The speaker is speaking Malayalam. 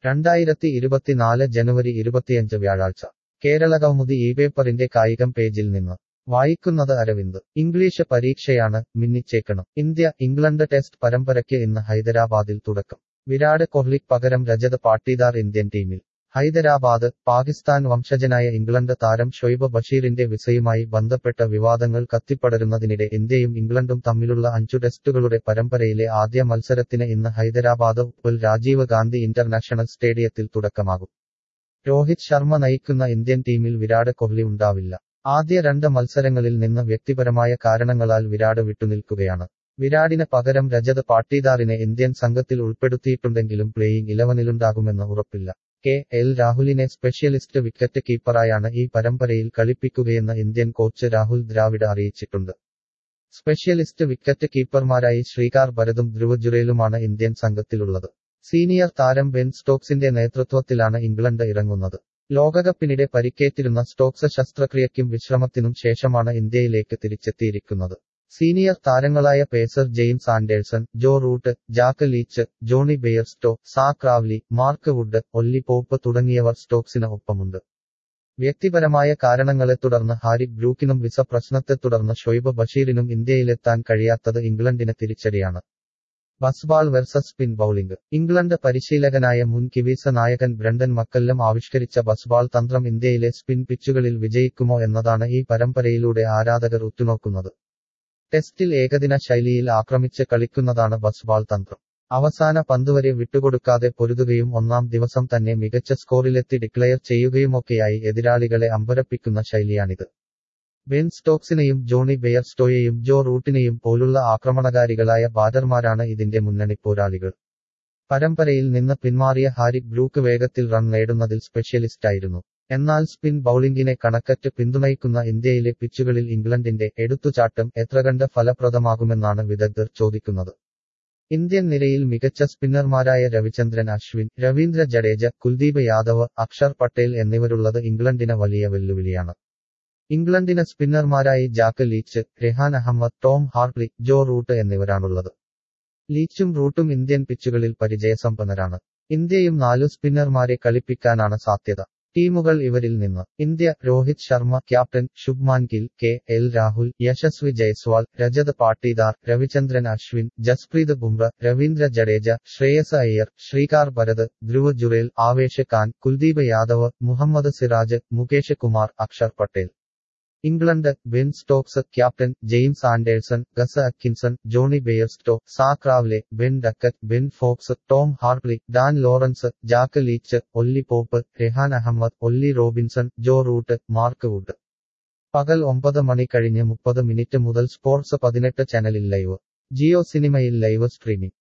രണ്ടായിരത്തി ഇരുപത്തിനാല് ജനുവരി ഇരുപത്തിയഞ്ച് വ്യാഴാഴ്ച കേരളകൗമുദി ഈ പേപ്പറിന്റെ കായികം പേജിൽ നിന്ന് വായിക്കുന്നത് അരവിന്ദ് ഇംഗ്ലീഷ് പരീക്ഷയാണ് മിന്നിച്ചേക്കണം ഇന്ത്യ ഇംഗ്ലണ്ട് ടെസ്റ്റ് പരമ്പരയ്ക്ക് ഇന്ന് ഹൈദരാബാദിൽ തുടക്കം വിരാട് കോഹ്ലിക്ക് പകരം രജത് പാട്ടീദാർ ഇന്ത്യൻ ടീമിൽ ഹൈദരാബാദ് പാകിസ്ഥാൻ വംശജനായ ഇംഗ്ലണ്ട് താരം ഷൊയ്ബ് ബഷീറിന്റെ വിസയുമായി ബന്ധപ്പെട്ട വിവാദങ്ങൾ കത്തിപ്പടരുന്നതിനിടെ ഇന്ത്യയും ഇംഗ്ലണ്ടും തമ്മിലുള്ള അഞ്ചു ടെസ്റ്റുകളുടെ പരമ്പരയിലെ ആദ്യ മത്സരത്തിന് ഇന്ന് ഹൈദരാബാദ് ഉപ്പൽ രാജീവ് ഗാന്ധി ഇന്റർനാഷണൽ സ്റ്റേഡിയത്തിൽ തുടക്കമാകും രോഹിത് ശർമ്മ നയിക്കുന്ന ഇന്ത്യൻ ടീമിൽ വിരാട് കോഹ്ലി ഉണ്ടാവില്ല ആദ്യ രണ്ട് മത്സരങ്ങളിൽ നിന്ന് വ്യക്തിപരമായ കാരണങ്ങളാൽ വിരാട് വിട്ടുനിൽക്കുകയാണ് വിരാടിന് പകരം രജത് പാട്ടീദാറിനെ ഇന്ത്യൻ സംഘത്തിൽ ഉൾപ്പെടുത്തിയിട്ടുണ്ടെങ്കിലും പ്ലേയിങ് ഇലവനിലുണ്ടാകുമെന്ന് ഉറപ്പില്ല കെ എൽ രാഹുലിനെ സ്പെഷ്യലിസ്റ്റ് വിക്കറ്റ് കീപ്പറായാണ് ഈ പരമ്പരയിൽ കളിപ്പിക്കുകയെന്ന് ഇന്ത്യൻ കോച്ച് രാഹുൽ ദ്രാവിഡ് അറിയിച്ചിട്ടുണ്ട് സ്പെഷ്യലിസ്റ്റ് വിക്കറ്റ് കീപ്പർമാരായി ശ്രീകാർ ഭരതും ധ്രുവ ജുറേലുമാണ് ഇന്ത്യൻ സംഘത്തിലുള്ളത് സീനിയർ താരം ബെൻ സ്റ്റോക്സിന്റെ നേതൃത്വത്തിലാണ് ഇംഗ്ലണ്ട് ഇറങ്ങുന്നത് ലോകകപ്പിനിടെ പരിക്കേറ്റിരുന്ന സ്റ്റോക്സ് ശസ്ത്രക്രിയയ്ക്കും വിശ്രമത്തിനും ശേഷമാണ് ഇന്ത്യയിലേക്ക് തിരിച്ചെത്തിയിരിക്കുന്നത് സീനിയർ താരങ്ങളായ pacer James Anderson Joe Root Jack Leach Jonny Bairstow Zak Crawley Mark Wood Ollie Pope തുടങ്ങിയവർ സ്റ്റോക്സിന് ഒപ്പമുണ്ട് വ്യക്തിപരമായ കാരണങ്ങളെ തുടർന്ന് ഹാരി ബ്രൂക്കിനും വിസ പ്രശ്നത്തെ തുടർന്ന് ഷൊയ്ബ് ബഷീറിനും ഇന്ത്യയിലെത്താൻ കഴിയാത്തത് ഇംഗ്ലണ്ടിന് തിരിച്ചടിയാണ് Bazball versus spin bowling England പരിശീലകനായ മുൻ കിവീസ നായകൻ ബ്രണ്ടൻ മക്കല്ലം ആവിഷ്കരിച്ച ബസ്ബാൾ തന്ത്രം ഇന്ത്യയിലെ സ്പിൻ പിച്ചുകളിൽ വിജയിക്കുമോ എന്നതാണ് ഈ പരമ്പരയിലൂടെ ആരാധകർ ഉറ്റുനോക്കുന്നത് ടെസ്റ്റിൽ ഏകദിന ശൈലിയിൽ ആക്രമിച്ച് കളിക്കുന്നതാണ് ബസ്ബാൾ തന്ത്രം അവസാന പന്തുവരെ വിട്ടുകൊടുക്കാതെ പൊരുതുകയും ഒന്നാം ദിവസം തന്നെ മികച്ച സ്കോറിലെത്തി ഡിക്ലെയർ ചെയ്യുകയുമൊക്കെയായി എതിരാളികളെ അമ്പരപ്പിക്കുന്ന ശൈലിയാണിത് ബെൻ സ്റ്റോക്സിനെയും ജോണി ബെയർസ്റ്റോയെയും ജോ റൂട്ടിനെയും പോലുള്ള ആക്രമണകാരികളായ ബാറ്റർമാരാണ് ഇതിന്റെ മുന്നണി പോരാളികൾ പരമ്പരയിൽ നിന്ന് പിന്മാറിയ ഹാരിക് ബ്രൂക്ക് വേഗത്തിൽ റൺ നേടുന്നതിൽ സ്പെഷ്യലിസ്റ്റായിരുന്നു എന്നാൽ സ്പിൻ ബൌളിംഗിനെ കണക്കറ്റ് പിന്തുണയ്ക്കുന്ന ഇന്ത്യയിലെ പിച്ചുകളിൽ ഇംഗ്ലണ്ടിന്റെ എടുത്തുചാട്ടം എത്രകണ്ട് ഫലപ്രദമാകുമെന്നാണ് വിദഗ്ധർ ചോദിക്കുന്നത് ഇന്ത്യൻ നിരയിൽ മികച്ച സ്പിന്നർമാരായ രവിചന്ദ്രൻ അശ്വിൻ രവീന്ദ്ര ജഡേജ കുൽദീപ് യാദവ് അക്ഷർ പട്ടേൽ എന്നിവരുള്ളത് ഇംഗ്ലണ്ടിന് വലിയ വെല്ലുവിളിയാണ് ഇംഗ്ലണ്ടിന് സ്പിന്നർമാരായി Jack Leach Rehan Ahmed Tom Hartley Joe Root എന്നിവരാണുള്ളത് ലീച്ചും റൂട്ടും ഇന്ത്യൻ പിച്ചുകളിൽ പരിചയസമ്പന്നരാണ് ഇന്ത്യയും നാലു സ്പിന്നർമാരെ കളിപ്പിക്കാനാണ് സാധ്യത ടീമുകൾ ഇവരിൽ നിന്ന് India Rohit Sharma captain Shubman Gill K L Rahul Yashasvi Jaiswal Rajat Patidar Ravichandran Ashwin Jasprit Bumrah Ravindra Jadeja Shreyas Iyer Srikar Bharat Dhruv Jurel Avesh Khan Kuldeep Yadav Mohammed Siraj Mukesh Kumar Axar Patel England Ben Stokes captain James Anderson Gus Atkinson Jonny Bairstow Zak Crawley Ben Duckett Ben Foakes Tom Hartley Dan Lawrence Jack Leach Ollie Pope Rehan Ahmed Ollie Robinson Joe Root Mark Wood പകൽ ഒമ്പത് മണി കഴിഞ്ഞ് മുപ്പത് മിനിറ്റ് മുതൽ സ്പോർട്സ് പതിനെട്ട് ചാനലിൽ ലൈവ് ജിയോ സിനിമയിൽ ലൈവ് സ്ട്രീമിംഗ്